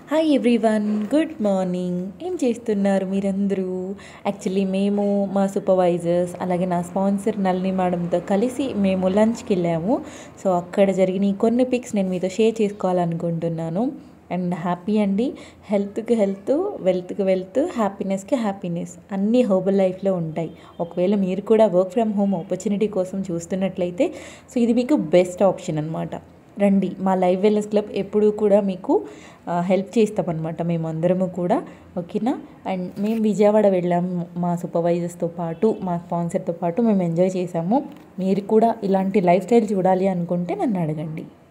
hi everyone good morning ఏం చేస్తున్నారు మీరందరూ యాక్చువల్లీ మేము మా సూపర్వైజర్స్ అలాగే నా స్పాన్సర్ నళిని మేడంతో కలిసి మేము లంచ్కి వెళ్ళాము సో అక్కడ జరిగిన ఈ కొన్ని పిక్స్ నేను మీతో షేర్ చేసుకోవాలనుకుంటున్నాను అండ్ హ్యాపీ అండి హెల్త్కి హెల్త్ వెల్త్కి వెల్త్ హ్యాపీనెస్కి హ్యాపీనెస్ అన్నీ హోబల్ లైఫ్లో ఉంటాయి ఒకవేళ మీరు కూడా వర్క్ ఫ్రమ్ హోమ్ ఆపర్చునిటీ కోసం చూస్తున్నట్లయితే సో ఇది మీకు బెస్ట్ ఆప్షన్ అనమాట రండి మా లైవ్ వెల్నెస్ క్లబ్ ఎప్పుడూ కూడా మీకు హెల్ప్ చేస్తామన్నమాట మేము అందరము కూడా ఓకేనా అండ్ మేము విజయవాడ వెళ్ళాము మా సూపర్వైజర్స్తో పాటు మా స్పాన్సర్తో పాటు మేము ఎంజాయ్ చేసాము మీరు కూడా ఇలాంటి లైఫ్ స్టైల్ చూడాలి అనుకుంటే నన్ను అడగండి